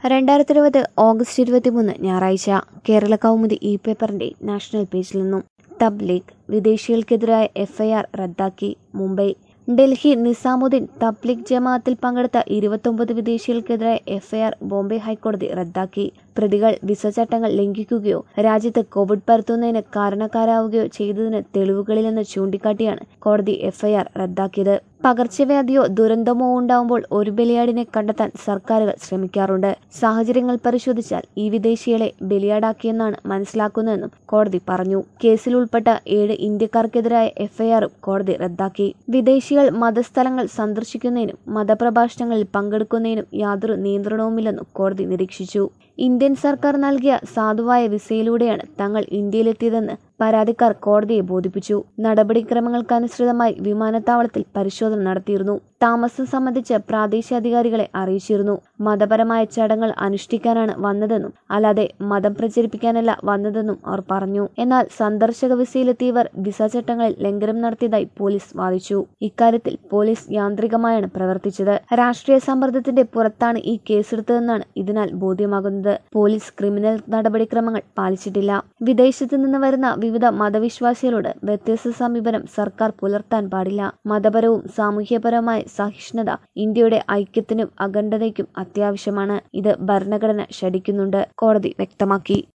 രണ്ടായിരത്തി ഇരുപത് ഓഗസ്റ്റ് ഇരുപത്തിമൂന്ന് ഞായറാഴ്ച കേരള കൗമുദി ഇ പേപ്പറിന്റെ നാഷണൽ പേജിൽ നിന്നും തബ്ലീഗ് വിദേശികൾക്കെതിരായ എഫ്ഐആർ റദ്ദാക്കി മുംബൈ ഡൽഹി നിസാമുദ്ദീൻ തബ്ലീഗ് ജമാഅത്തിൽ പങ്കെടുത്ത ഇരുപത്തൊമ്പത് വിദേശികൾക്കെതിരായ എഫ്ഐആർ ബോംബെ ഹൈക്കോടതി റദ്ദാക്കി പ്രതികൾ വിസ ചട്ടങ്ങൾ ലംഘിക്കുകയോ രാജ്യത്ത് കോവിഡ് പരത്തുന്നതിന് കാരണക്കാരാവുകയോ ചെയ്തതിന് തെളിവുകളിലെന്ന് ചൂണ്ടിക്കാട്ടിയാണ് കോടതി എഫ്ഐആർ റദ്ദാക്കിയത് പകർച്ചവ്യാധിയോ ദുരന്തമോ ഉണ്ടാവുമ്പോൾ ഒരു ബലിയാടിനെ കണ്ടെത്താൻ സർക്കാരുകൾ ശ്രമിക്കാറുണ്ട് സാഹചര്യങ്ങൾ പരിശോധിച്ചാൽ ഈ വിദേശികളെ ബലിയാടാക്കിയെന്നാണ് മനസ്സിലാക്കുന്നതെന്നും കോടതി പറഞ്ഞു കേസിൽ ഉൾപ്പെട്ട ഏഴ് ഇന്ത്യക്കാർക്കെതിരായ എഫ്ഐആറും കോടതി റദ്ദാക്കി വിദേശികൾ മതസ്ഥലങ്ങൾ സന്ദർശിക്കുന്നതിനും മതപ്രഭാഷണങ്ങളിൽ പങ്കെടുക്കുന്നതിനും യാതൊരു നിയന്ത്രണവുമില്ലെന്നും കോടതി നിരീക്ഷിച്ചു ഇന്ത്യൻ സർക്കാർ നൽകിയ സാധുവായ വിസയിലൂടെയാണ് തങ്ങൾ ഇന്ത്യയിലെത്തിയതെന്ന് പരാതിക്കാർ കോടതിയെ ബോധിപ്പിച്ചു നടപടിക്രമങ്ങൾക്കനുസൃതമായി വിമാനത്താവളത്തിൽ പരിശോധന നടത്തിയിരുന്നു താമസം സംബന്ധിച്ച് പ്രാദേശിക അധികാരികളെ അറിയിച്ചിരുന്നു മതപരമായ ചടങ്ങുകൾ അനുഷ്ഠിക്കാനാണ് വന്നതെന്നും അല്ലാതെ മതം പ്രചരിപ്പിക്കാനല്ല വന്നതെന്നും അവർ പറഞ്ഞു എന്നാൽ സന്ദർശക വിസയിലെത്തിയവർ വിസ ചട്ടങ്ങളിൽ ലംഘനം നടത്തിയതായി പോലീസ് വാദിച്ചു ഇക്കാര്യത്തിൽ പോലീസ് യാന്ത്രികമായാണ് പ്രവർത്തിച്ചത് രാഷ്ട്രീയ സമ്മർദ്ദത്തിന്റെ പുറത്താണ് ഈ കേസെടുത്തതെന്നാണ് ഇതിനാൽ ബോധ്യമാകുന്നത് പോലീസ് ക്രിമിനൽ നടപടിക്രമങ്ങൾ പാലിച്ചിട്ടില്ല വിദേശത്ത് നിന്ന് വരുന്ന വിവിധ മതവിശ്വാസികളോട് വ്യത്യസ്ത സമീപനം സർക്കാർ പുലർത്താൻ പാടില്ല മതപരവും സാമൂഹ്യപരമായ സഹിഷ്ണുത ഇന്ത്യയുടെ ഐക്യത്തിനും അഖണ്ഡതയ്ക്കും അത്യാവശ്യമാണ് ഇത് ഭരണഘടന ശഠിക്കുന്നുണ്ട് കോടതി വ്യക്തമാക്കി